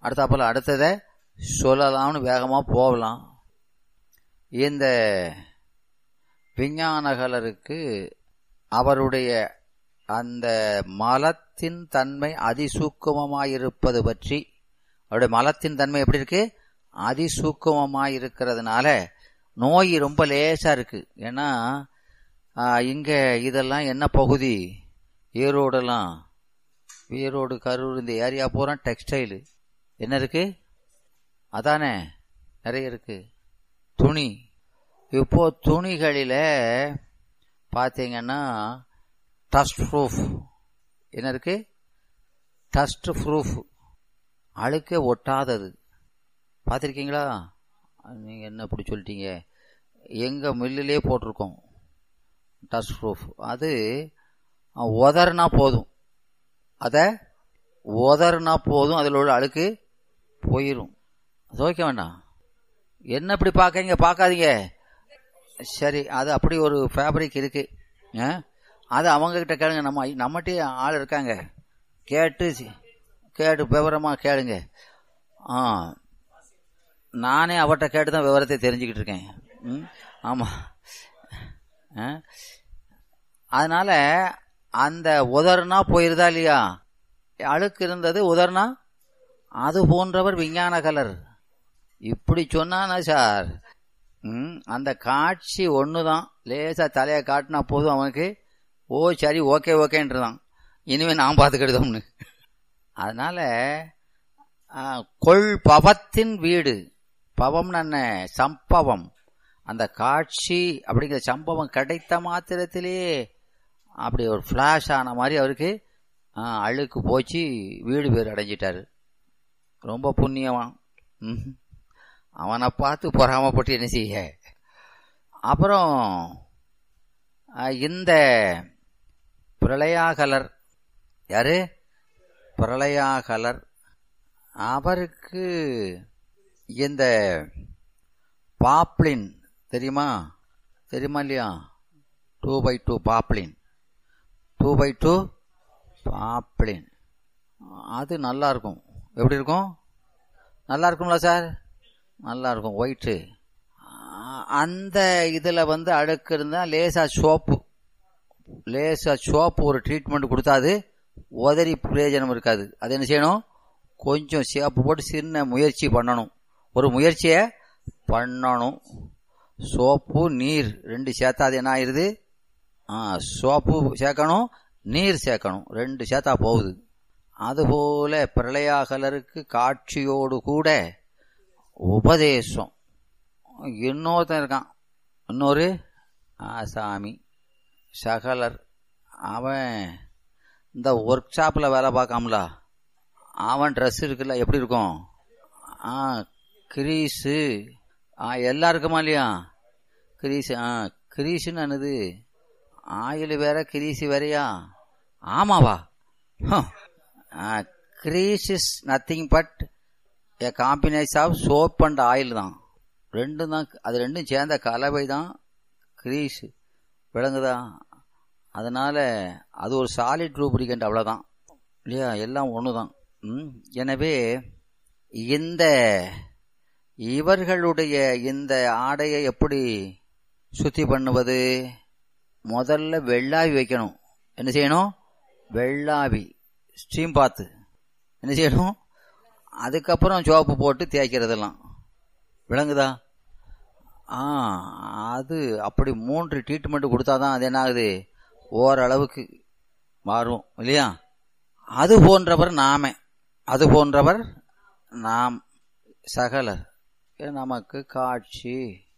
அடுத்தாப்புல அடுத்ததை சொல்லலாம்னு வேகமாக போகலாம் இந்த விஞ்ஞானகலருக்கு அவருடைய அந்த மலத்தின் தன்மை அதிசூக்குமமாயிருப்பது பற்றி அவருடைய மலத்தின் தன்மை எப்படி இருக்கு அதிசூக்குமமாயிருக்கிறதுனால நோய் ரொம்ப லேசா இருக்கு ஏன்னா இங்க இதெல்லாம் என்ன பகுதி ஈரோடெல்லாம் ஈரோடு கரூர் இந்த ஏரியா பூரா டெக்ஸ்டைலு என்ன இருக்கு அதானே நிறைய இருக்கு துணி இப்போ துணிகளில பார்த்தீங்கன்னா டஸ்ட் ப்ரூஃப் என்ன இருக்கு டஸ்ட் ப்ரூஃப் அழுக்க ஒட்டாதது பார்த்துருக்கீங்களா நீங்கள் என்ன இப்படி சொல்லிட்டீங்க எங்கள் மில்லுலே போட்டிருக்கோம் டஸ்ட் ப்ரூஃப் அது உதறுனா போதும் அதை உதறுனா போதும் அதில் உள்ள அழுக்கு போயிடும் துவைக்க வேண்டாம் என்ன இப்படி பார்க்கறீங்க பார்க்காதீங்க சரி அது அப்படி ஒரு ஃபேப்ரிக் இருக்கு அது அவங்க கிட்ட கேளுங்க நம்ம நம்மகிட்டே ஆள் இருக்காங்க கேட்டு கேட்டு விவரமாக கேளுங்க ஆ நானே அவர்கிட்ட கேட்டு தான் விவரத்தை தெரிஞ்சுக்கிட்டு இருக்கேன் ம் ஆமாம் அதனால அந்த உதர்னா போயிருதா இல்லையா அழுக்கு இருந்தது உதர்னா அது போன்றவர் விஞ்ஞான கலர் இப்படி சொன்னானா சார் ம் அந்த காட்சி ஒன்று தான் லேசாக தலையை காட்டினா போதும் அவனுக்கு ஓ சரி ஓகே ஓகேன்றதான் இனிமேல் நான் பார்த்துக்கிடுதோம்னு அதனால கொள் பவத்தின் வீடு பவம்னு என்ன சம்பவம் அந்த காட்சி அப்படிங்கிற சம்பவம் கிடைத்த மாத்திரத்திலேயே அப்படி ஒரு ஃப்ளாஷ் ஆன மாதிரி அவருக்கு அழுக்கு போச்சு வீடு பேர் அடைஞ்சிட்டாரு ரொம்ப புண்ணியவான் அவனை பார்த்து பொறாமப்பட்டு என்ன செய்ய அப்புறம் இந்த பிரளயாகலர் யாரு பிரளயாகலர் அவருக்கு இந்த பாப்ளின் தெரியுமா தெரியுமா இல்லையா two by two poplin two by two poplin அது நல்லா இருக்கும் எப்படி இருக்கும் நல்லா இருக்கும்ல சார் நல்லா இருக்கும் ஒயிட்டு அந்த இதில் வந்து அழுக்கு இருந்தால் லேசாக சோப்பு லேசாக சோப்பு ஒரு ட்ரீட்மெண்ட் கொடுத்தாது உதறி பிரயோஜனம் இருக்காது அது என்ன செய்யணும் கொஞ்சம் சேப்பு போட்டு சின்ன முயற்சி பண்ணணும் ஒரு முயற்சியை பண்ணணும் சோப்பு நீர் ரெண்டு சேர்த்தா அது என்ன ஆயிருது சோப்பு சேர்க்கணும் நீர் சேர்க்கணும் ரெண்டு சேர்த்தா போகுது அதுபோல பிரளயாகலருக்கு காட்சியோடு கூட உபதேசம் இன்னொருத்தன் இருக்கான் இன்னொரு ஆசாமி சகலர் அவன் இந்த ஒர்க் ஷாப்பில் வேலை பார்க்காமல அவன் ட்ரெஸ் இருக்குல்ல எப்படி இருக்கும் ஆ கிரீஸு ஆ எல்லாருக்குமா இல்லையா கிரீஸு ஆ கிரீஸுன்னு என்னது ஆயில் வேற கிரீஸு வேறையா ஆமாவா grease is nothing but a combination of soap and oil தான் ரெண்டும் தான் அது ரெண்டும் சேர்ந்த கலவை தான் கிரீஸ் விளங்குதா அதனால அது ஒரு சாலிட் ரூபிரிகண்ட் அவ்வளோதான் இல்லையா எல்லாம் ஒன்று தான் எனவே இந்த இவர்களுடைய இந்த ஆடையை எப்படி சுத்தி பண்ணுவது முதல்ல வெள்ளாவி வைக்கணும் என்ன செய்யணும் வெள்ளாவி ஸ்டீம் பாத்து என்ன செய்யணும் அதுக்கப்புறம் சோப்பு போட்டு தேய்க்கிறதெல்லாம் விளங்குதா ஆ அது அப்படி மூன்று ட்ரீட்மெண்ட் கொடுத்தாதான் அது என்ன ஆகுது ஓரளவுக்கு மாறும் இல்லையா அது போன்றவர் நாம அது போன்றவர் நாம் சகலர் நமக்கு காட்சி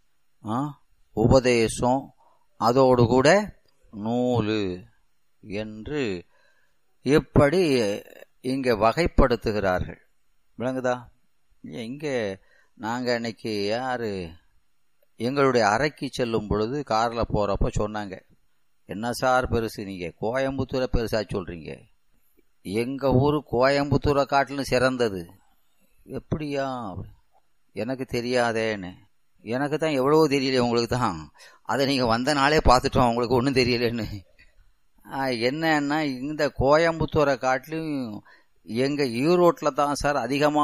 உபதேசம் அதோடு கூட நூலு என்று இப்படி இங்க வகைப்படுத்துகிறார்கள் விளங்குதா இங்க நாங்க அன்னைக்கு யாரு எங்களுடைய அறைக்கு செல்லும் பொழுது கார்ல போறப்ப சொன்னாங்க என்ன சார் பெருசு நீங்க கோயம்புத்தூரை பெருசா சொல்றீங்க எங்க ஊரு கோயம்புத்தூரை காட்டிலும் சிறந்தது எப்படியா எனக்கு தெரியாதேன்னு எனக்கு தான் எவ்வளவோ தெரியல உங்களுக்கு தான் அதை நீங்க வந்த நாளே பார்த்துட்டோம் உங்களுக்கு ஒன்றும் தெரியலன்னு என்னன்னா இந்த கோயம்புத்தூரை காட்டிலும் எங்க ஈரோட்டில் தான் சார் அதிகமாக